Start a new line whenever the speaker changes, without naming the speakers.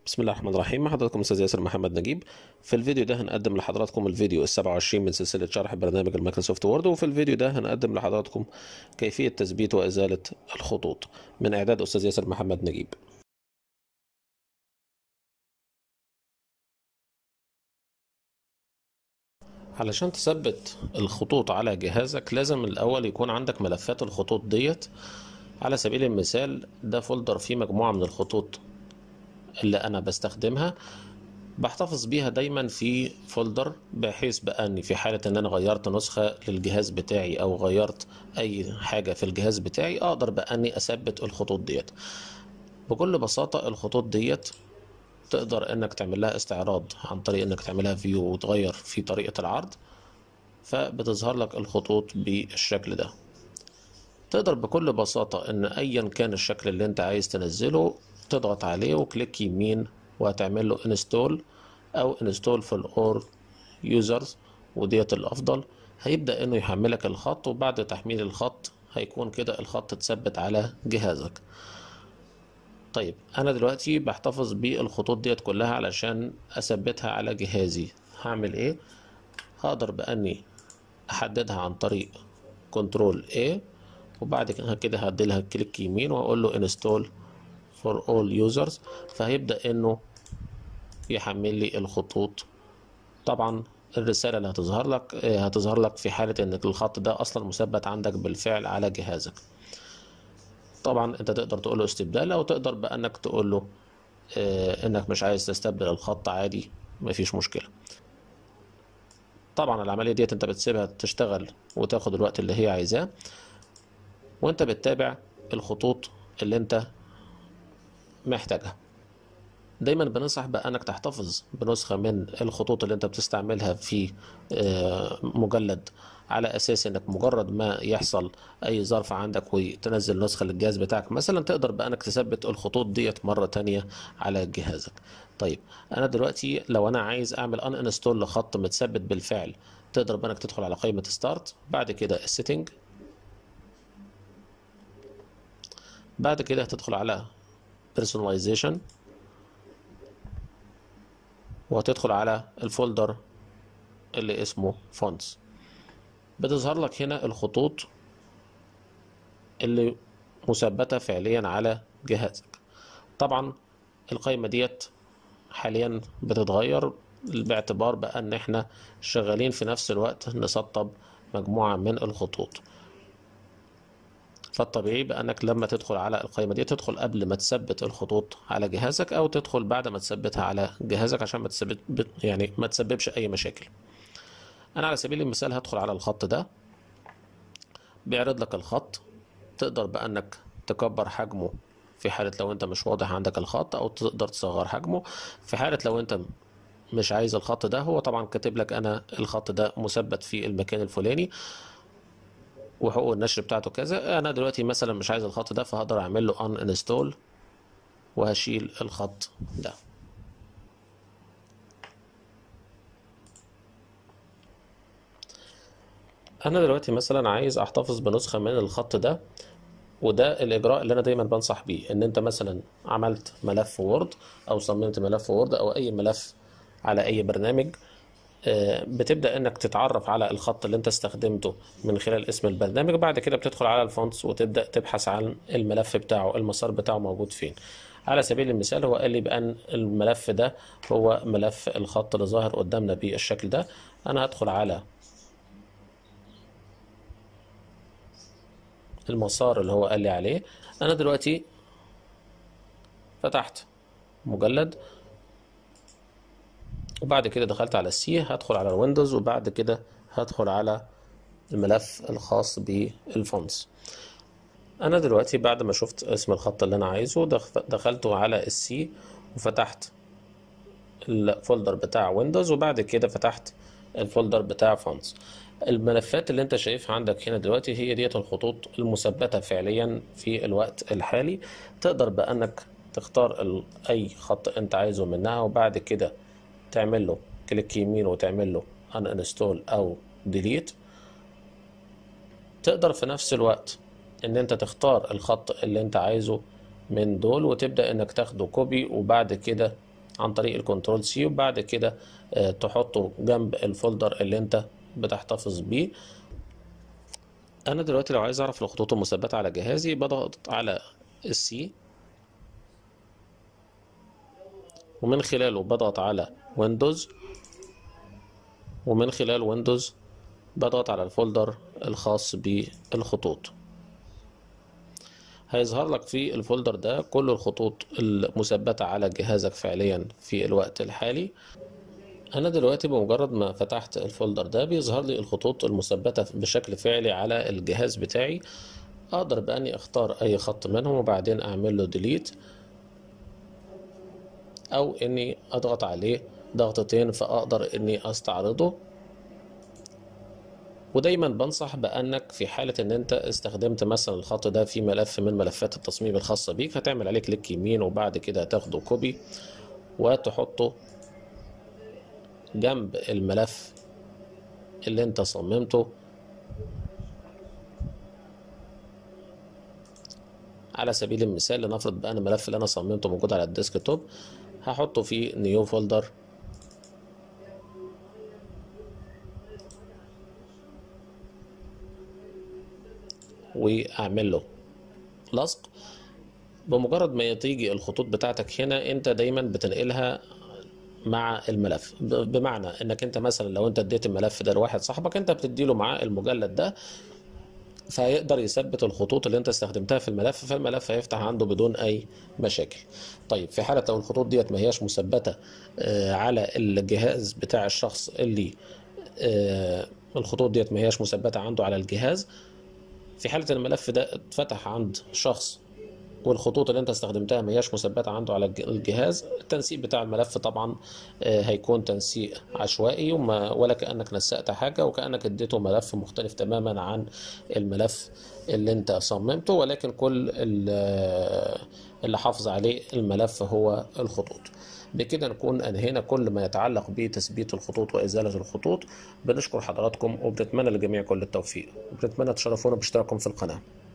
بسم الله الرحمن الرحيم مع حضراتكم استاذ ياسر محمد نجيب في الفيديو ده هنقدم لحضراتكم الفيديو ال 27 من سلسله شرح برنامج المايكروسوفت وورد وفي الفيديو ده هنقدم لحضراتكم كيفيه تثبيت وازاله الخطوط من اعداد استاذ ياسر محمد نجيب علشان تثبت الخطوط على جهازك لازم الاول يكون عندك ملفات الخطوط ديت على سبيل المثال ده فولدر فيه مجموعه من الخطوط اللي انا بستخدمها بحتفظ بيها دايما في فولدر بحيث بقى اني في حالة ان انا غيرت نسخة للجهاز بتاعي او غيرت اي حاجة في الجهاز بتاعي اقدر بقى اني اثبت الخطوط ديت بكل بساطة الخطوط ديت تقدر انك تعمل لها استعراض عن طريق انك تعملها فيو وتغير في طريقة العرض فبتظهر لك الخطوط بالشكل ده تقدر بكل بساطة ان ايا كان الشكل اللي انت عايز تنزله تضغط عليه وكليك يمين وهتعمل له انستول او انستول في الاور يوزرز وديت الافضل هيبدا انه يحملك الخط وبعد تحميل الخط هيكون كده الخط اتثبت على جهازك طيب انا دلوقتي بحتفظ بالخطوط ديت كلها علشان اثبتها على جهازي هعمل ايه هقدر باني احددها عن طريق كنترول A وبعد كده هديلها كليك يمين واقول له انستول for all users فهيبدأ انه يحمل لي الخطوط طبعا الرسالة اللي هتظهر لك هتظهر لك في حالة ان الخط ده اصلا مثبت عندك بالفعل على جهازك طبعا انت تقدر تقول له استبدال او تقدر بانك تقول له انك مش عايز تستبدل الخط عادي مفيش مشكلة طبعا العملية ديت انت بتسيبها تشتغل وتاخد الوقت اللي هي عايزاه وانت بتتابع الخطوط اللي انت محتاجها دايما بننصح بانك تحتفظ بنسخه من الخطوط اللي انت بتستعملها في مجلد على اساس انك مجرد ما يحصل اي ظرف عندك وتنزل نسخه للجهاز بتاعك مثلا تقدر بانك تثبت الخطوط ديت مره تانية على جهازك طيب انا دلوقتي لو انا عايز اعمل ان انستول لخط متثبت بالفعل تقدر بانك تدخل على قائمه ستارت بعد كده السيتنج بعد كده هتدخل على personalization وهتدخل على الفولدر اللي اسمه fonts بتظهر لك هنا الخطوط اللي مثبتة فعليا على جهازك طبعا القائمة ديت حاليا بتتغير باعتبار بقى ان احنا شغالين في نفس الوقت نسطب مجموعة من الخطوط فالطبيعي بانك لما تدخل على القائمه دي تدخل قبل ما تثبت الخطوط على جهازك او تدخل بعد ما تثبتها على جهازك عشان ما تثبت يعني ما تسببش اي مشاكل انا على سبيل المثال هدخل على الخط ده بيعرض لك الخط تقدر بانك تكبر حجمه في حالة لو انت مش واضح عندك الخط او تقدر تصغر حجمه في حالة لو انت مش عايز الخط ده هو طبعا كاتب لك انا الخط ده مثبت في المكان الفلاني وحقوق النشر بتاعته كذا انا دلوقتي مثلا مش عايز الخط ده فهقدر اعمل له ان انستول وهشيل الخط ده انا دلوقتي مثلا عايز احتفظ بنسخة من الخط ده وده الاجراء اللي انا دايما بنصح بيه ان انت مثلا عملت ملف وورد او صممت ملف وورد او اي ملف على اي برنامج بتبدا انك تتعرف على الخط اللي انت استخدمته من خلال اسم البرنامج بعد كده بتدخل على الفونتس وتبدا تبحث عن الملف بتاعه المسار بتاعه موجود فين على سبيل المثال هو قال لي بان الملف ده هو ملف الخط اللي ظاهر قدامنا بالشكل ده انا هدخل على المسار اللي هو قال لي عليه انا دلوقتي فتحت مجلد وبعد كده دخلت على السي هدخل على الويندوز وبعد كده هدخل على الملف الخاص بالفونتس انا دلوقتي بعد ما شفت اسم الخط اللي انا عايزه دخلته على السي وفتحت الفولدر بتاع ويندوز وبعد كده فتحت الفولدر بتاع فونتس الملفات اللي انت شايفها عندك هنا دلوقتي هي ديت الخطوط المثبتة فعليا في الوقت الحالي تقدر بانك تختار اي خط انت عايزه منها وبعد كده تعمل له كليك يمين وتعمل له ان انستول او ديليت تقدر في نفس الوقت ان انت تختار الخط اللي انت عايزه من دول وتبدأ انك تاخده كوبي وبعد كده عن طريق الكنترول سي وبعد كده آه، تحطه جنب الفولدر اللي انت بتحتفظ بيه انا دلوقتي لو عايز اعرف الخطوط المثبتة على جهازي بضغط على السي ومن خلاله بضغط على ويندوز ومن خلال ويندوز بضغط على الفولدر الخاص بالخطوط هيظهر لك في الفولدر ده كل الخطوط المثبتة على جهازك فعليا في الوقت الحالي انا دلوقتي بمجرد ما فتحت الفولدر ده بيظهر لي الخطوط المثبتة بشكل فعلي على الجهاز بتاعي اقدر باني اختار اي خط منهم وبعدين اعمل له ديليت او اني اضغط عليه ضغطتين فاقدر اني استعرضه ودايما بنصح بانك في حالة ان انت استخدمت مثلا الخط ده في ملف من ملفات التصميم الخاصة بيك هتعمل عليه كليك يمين وبعد كده هتاخده كوبي وتحطه جنب الملف اللي انت صممته على سبيل المثال لنفرض بقى ان الملف اللي انا صممته موجود على الديسك توب هحطه في نيو فولدر واعمل له لصق بمجرد ما تيجي الخطوط بتاعتك هنا انت دايما بتنقلها مع الملف ب- بمعنى انك انت مثلا لو انت اديت الملف ده لواحد صاحبك انت بتديله معاه المجلد ده فيقدر يثبت الخطوط اللي انت استخدمتها في الملف فالملف هيفتح عنده بدون اي مشاكل طيب في حالة لو الخطوط ديت ما هياش مثبتة آه، على الجهاز بتاع الشخص اللي آه، الخطوط ديت ما هياش مثبتة عنده على الجهاز في حالة إن الملف ده اتفتح عند شخص والخطوط اللي انت استخدمتها ما هياش مثبتة عنده على الج- الجهاز التنسيق بتاع الملف طبعا آه، هيكون تنسيق عشوائي وما ولا كأنك نسقت حاجة وكأنك اديته ملف مختلف تماما عن الملف اللي انت صممته ولكن كل ال- اللي حافظ عليه الملف هو الخطوط بكده نكون انهينا كل ما يتعلق بتثبيت الخطوط وازاله الخطوط بنشكر حضراتكم وبنتمنى للجميع كل التوفيق وبنتمنى تشرفونا باشتراككم في القناه